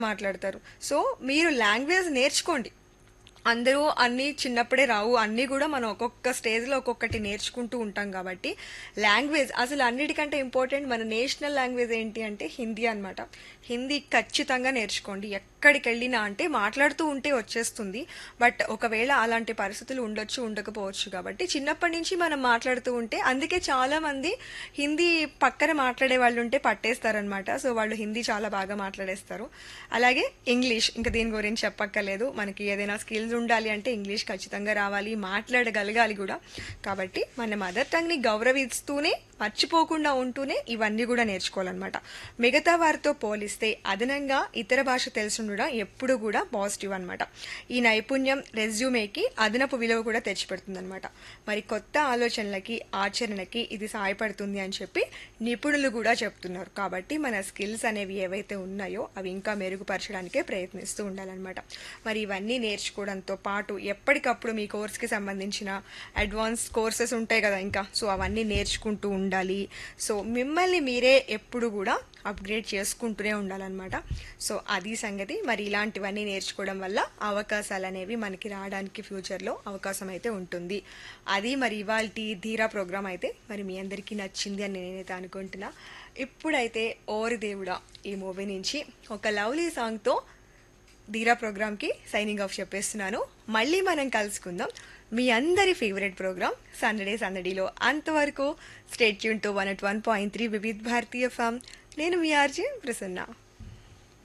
మాట్లాడతారు సో మీరు లాంగ్వేజ్ నేర్చుకోండి అందరూ అన్నీ చిన్నప్పుడే రావు అన్నీ కూడా మనం ఒక్కొక్క స్టేజ్లో ఒక్కొక్కటి నేర్చుకుంటూ ఉంటాం కాబట్టి లాంగ్వేజ్ అసలు అన్నిటికంటే ఇంపార్టెంట్ మన నేషనల్ లాంగ్వేజ్ ఏంటి అంటే హిందీ అన్నమాట హిందీ ఖచ్చితంగా నేర్చుకోండి ఎక్కడికి వెళ్ళినా అంటే మాట్లాడుతూ ఉంటే వచ్చేస్తుంది బట్ ఒకవేళ అలాంటి పరిస్థితులు ఉండొచ్చు ఉండకపోవచ్చు కాబట్టి చిన్నప్పటి నుంచి మనం మాట్లాడుతూ ఉంటే అందుకే చాలా మంది హిందీ పక్కన మాట్లాడే వాళ్ళు ఉంటే పట్టేస్తారనమాట సో వాళ్ళు హిందీ చాలా బాగా మాట్లాడేస్తారు అలాగే ఇంగ్లీష్ ఇంకా దీని గురించి చెప్పక్కర్లేదు మనకి ఏదైనా స్కిల్స్ ఉండాలి అంటే ఇంగ్లీష్ ఖచ్చితంగా రావాలి మాట్లాడగలగాలి కూడా కాబట్టి మన మదర్ టంగ్ని గౌరవిస్తూనే మర్చిపోకుండా ఉంటూనే ఇవన్నీ కూడా నేర్చుకోవాలన్నమాట మిగతా వారితో పోలిస్తే అదనంగా ఇతర భాష తెలుసుండడం ఎప్పుడు కూడా పాజిటివ్ అన్నమాట ఈ నైపుణ్యం రెజ్యూమేకి అదనపు విలువ కూడా తెచ్చిపెడుతుందన్నమాట మరి కొత్త ఆలోచనలకి ఆచరణకి ఇది సహాయపడుతుంది అని చెప్పి నిపుణులు కూడా చెప్తున్నారు కాబట్టి మన స్కిల్స్ అనేవి ఏవైతే ఉన్నాయో అవి ఇంకా మెరుగుపరచడానికే ప్రయత్నిస్తూ ఉండాలన్నమాట మరి ఇవన్నీ నేర్చుకోవడంతో పాటు ఎప్పటికప్పుడు మీ కోర్స్కి సంబంధించిన అడ్వాన్స్ కోర్సెస్ ఉంటాయి కదా ఇంకా సో అవన్నీ నేర్చుకుంటూ ఉండాలి సో మిమ్మల్ని మీరే ఎప్పుడు కూడా అప్గ్రేడ్ చేసుకుంటూనే ఉండాలన్నమాట సో అది సంగతి మరి ఇలాంటివన్నీ నేర్చుకోవడం వల్ల అవకాశాలు అనేవి మనకి రావడానికి ఫ్యూచర్లో అవకాశం అయితే ఉంటుంది అది మరి ఇవాళ ధీరా ప్రోగ్రామ్ అయితే మరి మీ అందరికీ నచ్చింది అని నేనైతే అనుకుంటున్నా ఇప్పుడైతే ఓరి దేవుడా ఈ మూవీ నుంచి ఒక లవ్లీ సాంగ్తో ధీరా ప్రోగ్రామ్కి సైనింగ్ ఆఫ్ చెప్పేస్తున్నాను మళ్ళీ మనం కలుసుకుందాం మీ అందరి ఫేవరెట్ ప్రోగ్రామ్ సందడే సందడిలో అంతవరకు stay tuned to one at one point three Vividh Bharati FM నేను మీ ఆర్జే ప్రసన్న